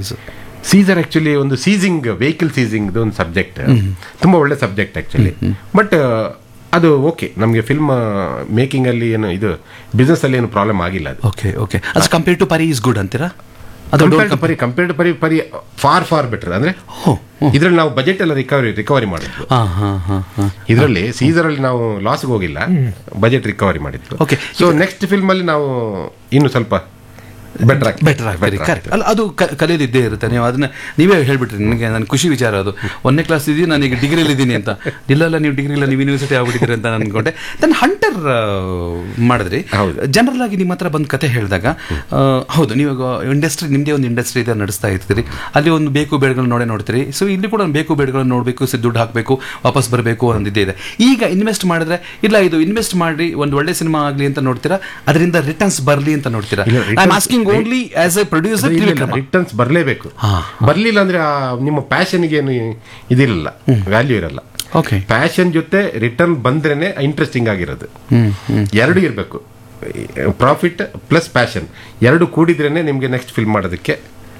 Sir ಸೀಸರ್ actually ಒಂದು seizing vehicle seizing ಒಂದು ಸಬ್ಜೆಕ್ಟ್ ತುಂಬಾ ಒಳ್ಳೆ ಸಬ್ಜೆಕ್ಟ್ ಆಕ್ಚುಲಿ ಬಟ್ ಅದು ಓಕೆ ನಮಗೆ ಫಿಲ್ಮ್ ಮೇಕಿಂಗ್ ಅಲ್ಲಿ ಏನು ಇದು ಬಿಸ್ನೆಸ್ ಅಲ್ಲಿ ಏನು ಪ್ರಾಬ್ಲಮ್ ಆಗಿಲ್ಲ ಅದು ಓಕೆ ಓಕೆ ಅದು ಕಂಪೇರ್ ಟು ಪರಿ ಇಸ್ ಗುಡ್ ಅಂತೀರಾ ಅದು ಕಂಪೇರ್ಡ್ ಟು ಪರಿ ಕಂಪೇರ್ಡ್ ಟು ಪರಿ ಪರಿ ಫಾರ್ ಫಾರ್ ಬೆಟರ್ ಅಂದ್ರೆ ಹೋ ಇದ್ರಲ್ಲಿ ನಾವು ಬಜೆಟ್ ಎಲ್ಲ ರಿಕವರಿ ರಿಕವರಿ ಮಾಡಿದ್ವಿ ಹಾಂ ಹಾಂ ಹಾಂ ಹಾಂ ಇದರಲ್ಲಿ ಸೀಸರ್ ಅಲ್ಲಿ ನಾವು ಲಾಸ್ಗೆ ಹೋಗಿಲ್ಲ ಬಜೆಟ್ ರಿಕವರಿ ಮಾಡಿದ್ವಿ Okay. ಸೊ ನೆಕ್ಸ್ಟ್ ಫಿಲ್ಮ್ ಅಲ್ಲಿ ನಾವು ಇನ್ನು ಸ್ವಲ್ಪ ಬೆಟರ್ ಬೆಟರ್ ಆಗ್ತೀರಿ ಕರೆಕ್ಟ್ ಅಲ್ಲ ಅದು ಕ- ಕಲಿಯೋದಿದ್ದೇ ಇರುತ್ತೆ ನೀವು ಅದನ್ನ ನೀವೇ ಹೇಳ್ಬಿಟ್ರಿ ನನಗೆ ನನ್ನ ಖುಷಿ ವಿಚಾರ ಅದು ಒಂದನೇ ಕ್ಲಾಸ್ ಇದೀನಿ ನಾನೀಗ ಡಿಗ್ರಿಲಿ ಇದ್ದೀನಿ ಅಂತ ಇಲ್ಲ ಇಲ್ಲ ನೀವು ಡಿಗ್ರಿ ಇಲ್ಲ ನೀವು ಯೂನಿವರ್ಸಿಟಿ ಆಗ್ಬಿಟ್ಟಿದ್ದೀರಿ ಅಂತ ನಾನು ಅನ್ಕೊಂಡೆ ದೆನ್ ಹಂಟರ್ ಮಾಡಿದ್ರಿ ಹೌದು. ಜನರಲ್ ಆಗಿ ನಿಮ್ಮ ಹತ್ರ ಬಂದು ಕತೆ ಹೇಳಿದಾಗ ಆ, ಹೌದು ನೀವು ಇಂಡಸ್ಟ್ರಿ ನಿಮ್ಮದೇ ಒಂದು ಇಂಡಸ್ಟ್ರಿ ಇದೆ ನಡೆಸ್ತಾ ಇರ್ತೀರಿ ಅಲ್ಲಿ ಒಂದು ಬೇಕು ಬೇಡಗಳನ್ನ ನೋಡೇ ನೋಡ್ತೀರಿ ಸೊ ಇಲ್ಲಿ ಕೂಡ ಒಂದು ಬೇಕು ಬೇಡಗಳನ್ನ ನೋಡಬೇಕು ಸಿ ದುಡ್ಡು ಹಾಕಬೇಕು ವಾಪಸ್ ಬರಬೇಕು ಅನ್ನೋದಿದ್ದೇ ಇದೆ ಈಗ ಇನ್ವೆಸ್ಟ್ ಮಾಡಿದ್ರೆ ಇಲ್ಲ ಇದು ಇನ್ವೆಸ್ಟ್ ಮಾಡಿ ಒಂದು ಒಳ್ಳೆ ಸಿನಿಮಾ ಆಗಲಿ ಅಂತ ನೋಡ್ತೀರಾ ಅದರಿಂದ ರಿಟರ್ನ್ಸ್ ಬರಲಿ ಅಂತ ನೋಡ್ತೀರಾ ಇಲ್ಲ, I returns- asking only as a producer returns ಬರಲೇಬೇಕು ಹಾ. ಬರ್ಲಿಲ್ಲ ಅಂದ್ರೆ ಆ ನಿಮ್ಮ ಪ್ಯಾಷನ್ಗೆ ಏನು ಇದಿರಲ್ಲ ವ್ಯಾಲ್ಯೂ ಇರಲ್ಲ ಓಕೆ ಪ್ಯಾಷನ್ ಜೊತೆ ರಿಟರ್ನ್ ಬಂದ್ರೇನೆ ಇಂಟ್ರೆಸ್ಟಿಂಗ್ ಆಗಿರೋದು ಹ್ಮ್ ಹ್ಮ್ ಎರಡು ಇರಬೇಕು ಪ್ರಾಫಿಟ್ ಪ್ಲಸ್ ಪ್ಯಾಷನ್ ಎರಡು ಕೂಡಿದ್ರೇನೆ ನಿಮ್ಗೆ ನೆಕ್ಸ್ಟ್ ಫಿಲ್ಮ್ ಮಾಡೋದಕ್ಕೆ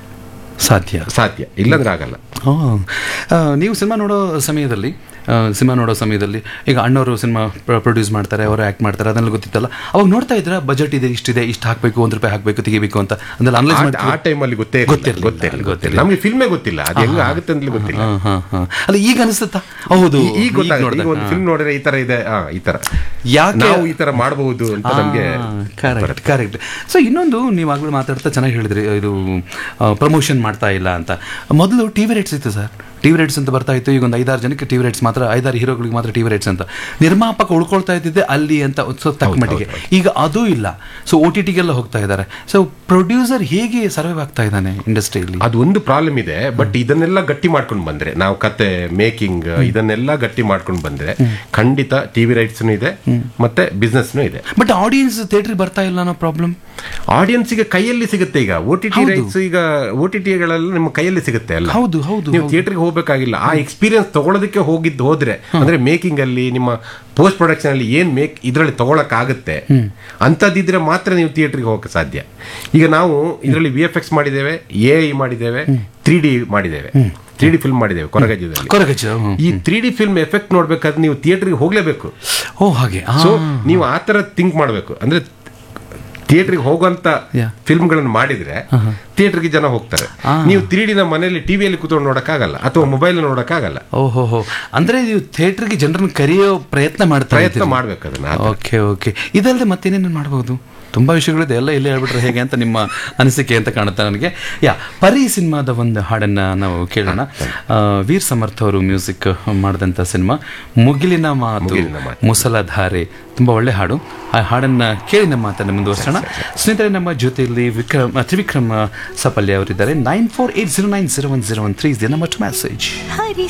ಸಾಧ್ಯ ಸಾಧ್ಯ ಇಲ್ಲಂದ್ರೆ ಆಗಲ್ಲ ಆ, ಆ, ನೀವು ಸಿನಿಮಾ ನೋಡೋ ಸಮಯದಲ್ಲಿ ಆ, ಸಿನಿಮಾ ನೋಡೋ ಸಮಯದಲ್ಲಿ ಈಗ ಅಣ್ಣವರು ಸಿನಿಮಾ ಪ್ರೊಡ್ಯೂಸ್ ಮಾಡ್ತಾರೆ ಅವರು ಆ್ಯಕ್ಟ್ ಮಾಡ್ತಾರೆ ಅದನ್ನೆಲ್ಲ ಗೊತ್ತಿತ್ತಲ್ಲ ಅವಾಗ ನೋಡ್ತಾ ಇದ್ರ ಬಜೆಟ್ ಇದೆ ಇಷ್ಟಿದೆ ಇಷ್ಟು ಹಾಕಬೇಕು ಒಂದು ರೂಪಾಯಿ ಹಾಕಬೇಕು ತೆಗಿಬೇಕು ಅಂತ ಅಂದ್ರೆ ಅನಲೈಸ್ ಆ- ಮಾಡ್ತೀವಿ ಆ ಟೈಮಲ್ಲಿ ಗೊತ್ತೇ ಗೊತ್ತಿರ್ಲಿಲ್ಲ, ಗೊತ್ತಿಲ್ಲ ಗೊತ್ತಿಲ್ಲ. ಗೊತ್ತಿಲ್ಲ ನಮ್ಗೆ ಫಿಲ್ಮೇ ಗೊತ್ತಿಲ್ಲ ಅದು ಹೆಂಗ ಆಗುತ್ತೆ ಅಂತಲೇ ಗೊತ್ತಿಲ್ಲ ಹಾಂ ಹಾಂ ಹಾಂ ಅಲ್ಲ ಈಗ ಅನಿಸುತ್ತಾ ಹೌದು ಈ- ಈಗ ಗೊತ್ತಾಗುತ್ತೆ ಈಗ ನೋಡ್ದಾಗ, ಒಂದು ಹಾ. ಫಿಲ್ಮ್ ನೋಡಿದ್ರೆ ಈ ತರ ಇದೆ ಆ, ಈ ತರ ಯಾಕೆ ನಾವು ಈ ತರ ಮಾಡಬಹುದು ಅಂತ ನಮ್ಗೆ ಕರೆಕ್ಟ್ ಕರೆಕ್ಟ್ ಸೊ ಇನ್ನೊಂದು ನೀವು ಆಗಲೂ ಮಾತಾಡ್ತಾ ಚೆನ್ನಾಗಿ ಹೇಳಿದ್ರಿ ಇದು ಪ್ರಮೋಷನ್ ಮಾಡ್ತಾ ಇಲ್ಲ ಅಂತ ಮೊದಲು ಟಿ ವಿ ರೇಟ್ಸ್ ಇತ್ತು ಸರ್ ಟಿ ವಿ ರೇಟ್ಸ್ ಅಂತ ಬರ್ತಾ ಇತ್ತು ಈಗ ಒಂದು ಐದಾರು ಜನಕ್ಕೆ ಟಿ ವಿ ರೇಟ್ಸ್ ಮಾತ್ರ ಐದಾರು ಹೀರೋಗಳಿಗೆ ಮಾತ್ರ ಟಿ ವಿ ರೇಟ್ಸ್ ಅಂತ ನಿರ್ಮಾಪಕ ಉಳ್ಕೊಳ್ತಾ ಇದ್ದಿದ್ದೆ ಅಲ್ಲಿ ಅಂತ ಒಂದು ಸ್ವಲ್ಪ ತಕ್ಕ ಮಟ್ಟಿಗೆ ಈಗ ಅದೂ ಇಲ್ಲ ಸೊ ಓ ಟಿ ಟಿಗೆಲ್ಲ ಹೋಗ್ತಾ ಇದ್ದಾರೆ ಸೊ ಪ್ರೊಡ್ಯೂಸರ್ ಹೇಗೆ ಸರ್ವೈವ್ ಆಗ್ತಾ ಇದ್ದಾನೆ ಇಂಡಸ್ಟ್ರಿಯಲ್ಲಿ ಅದು ಒಂದು ಪ್ರಾಬ್ಲಮ್ ಇದೆ ಬಟ್ ಇದನ್ನೆಲ್ಲ ಗಟ್ಟಿ ಮಾಡ್ಕೊಂಡು ಬಂದ್ರೆ ನಾವು ಕತೆ ಮೇಕಿಂಗ್ ಇದನ್ನೆಲ್ಲ ಗಟ್ಟಿ ಮಾಡ್ಕೊಂಡು ಬಂದ್ರೆ ಖಂಡಿತ ಟಿವಿ ರೈಟ್ಸ್ ಇದೆ ಮತ್ತೆ ಬಿಸ್ನೆಸ್ ಇದೆ ಬಟ್ ಆಡಿಯನ್ಸ್ ಥಿಯೇಟ್ರಿಗೆ ಬರ್ತಾ ಇಲ್ಲ ಅನ್ನೋ ಪ್ರಾಬ್ಲಮ್ ಆಡಿಯನ್ಸ್ಗೆ ಕೈಯಲ್ಲಿ ಸಿಗುತ್ತೆ ಈಗ ಓ ಟಿ ಟಿ ರೈಟ್ಸ್ ಈಗ ಓ ಟಿ ಟಿಗಳೆಲ್ಲ ನಿಮ್ಮ ಕೈಯಲ್ಲಿ ಸಿಗುತ್ತೆ ಅಲ್ಲ ಹೌದು ಹೌದು ನೀವು ಥಿಯೇಟರ್ಗೆ ಹೋಗ್ಬೇಕಾಗಿಲ್ಲ ಆ ಎಕ್ಸ್ಪೀರಿಯನ್ಸ್ ತಗೊಳ್ಳೋದಕ್ಕೆ ಹೋಗಿದ್ದು ಹೋದ್ರೆ ಅಂದ್ರೆ ಮೇಕಿಂಗ್ ಅಲ್ಲಿ ನಿಮ್ಮ ಪೋಸ್ಟ್ ಪ್ರೊಡಕ್ಷನ್ ಅಲ್ಲಿ ಏನ್ ಮೇಕ್ ಇದರಲ್ಲಿ ತಗೊಳಕ್ ಆಗುತ್ತೆ ಅಂತದಿದ್ರೆ ಮಾತ್ರ ನೀವು ಥಿಯೇಟರ್ಗೆ ಹೋಗಕ್ಕೆ ಸಾಧ್ಯ ಈಗ ನಾವು ಇದರಲ್ಲಿ ವಿ ಎಫ್ ಎಕ್ಸ್ ಮಾಡಿದ್ದೇವೆ ಎ ಐ ಮಾಡಿದ್ದೇವೆ ತ್ರೀ ಡಿ ಮಾಡಿದ್ದೇವೆ ತ್ರೀ ಡಿ ಫಿಲ್ಮ್ ಮಾಡಿದ್ದೇವೆ ಕೊರಗಜ್ಜದಲ್ಲಿ ಕೊರಗಜ್ಜ ಹ್ಮ್. ಈ ತ್ರೀ ಡಿ ಫಿಲ್ಮ್ ಎಫೆಕ್ಟ್ ನೋಡ್ಬೇಕಾದ್ರೆ ನೀವು ಥಿಯೇಟರ್ಗೆ ಹೋಗ್ಲೇಬೇಕು ಓ ಹಾಗೆ ಆ. ಸೊ ನೀವು ಆ ತರ ಥಿಂಕ್ ಮಾಡಬೇಕು ಅಂದ್ರೆ ಥಿಯೇಟರ್ಗೆ ಹೋಗುವಂತ Yeah. ಫಿಲ್ಮ್ಗಳನ್ನು ಮಾಡಿದ್ರೆ ಥಿಯೇಟರ್ಗೆ ಜನ ಹೋಗ್ತಾರೆ ನೀವು ತ್ರೀ ಡಿನ ಮನೆಯಲ್ಲಿ ಟಿವಿಯಲ್ಲಿ ಕೂತ್ಕೊಂಡು ನೋಡಕ್ಕಾಗಲ್ಲ ಅಥವಾ ಮೊಬೈಲ್ ನೋಡಕ್ಕಾಗಲ್ಲ ಓಹೋ ಹೋ ಅಂದ್ರೆ ನೀವು ಥಿಯೇಟರ್ಗೆ ಜನರನ್ನ ಕರೆಯೋ ಪ್ರಯತ್ನ ಮಾಡ್ತಾ ಪ್ರಯತ್ನ ಇದ್ದೀರಿ. ಮಾಡ್ಬೇಕು ಅದನ್ನ ಓಕೆ ಓಕೆ ಇದಲ್ಲದೆ ಮತ್ತೇನೇನು ಮಾಡಬಹುದು ತುಂಬಾ ವಿಷಯಗಳಿದೆ ಎಲ್ಲ ಇಲ್ಲೇ ಹೇಳ್ಬಿಟ್ರೆ ಹೇಗೆ ಅಂತ ನಿಮ್ಮ ಅನಿಸಿಕೆ ಅಂತ ಕಾಣುತ್ತೆ ನನಗೆ ಯಾ ಪರಿ ಸಿನಿಮಾದ ಒಂದು ಹಾಡನ್ನ ನಾವು ಕೇಳೋಣ ಆ, ವೀರ್ ಸಮರ್ಥ ಅವರು ಮ್ಯೂಸಿಕ್ ಮಾಡಿದಂಥ ಸಿನಿಮಾ ಮುಗಿಲಿನ ಮಾತು ಮುಗಿಲಿನ ಮಾತು. ಮುಸಲಧಾರೆ ತುಂಬಾ ಒಳ್ಳೆ ಹಾಡು ಆ ಹಾಡನ್ನ ಕೇಳಿ ನಮ್ಮ ಮಾತನ್ನ ಮುಂದುವರ್ಸೋಣ ಸ್ನೇಹಿತರೆ ನಮ್ಮ ಜೊತೆಯಲ್ಲಿ ವಿಕ್ರಮ್ ತ್ರಿವಿಕ್ರಮ್ ಸಪಲ್ಯ ಅವರಿದ್ದಾರೆ nine four eight zero nine zero one zero one three ಇದೆ ನಮ್ಮ ಮೆಸೇಜ್ ಹರಿ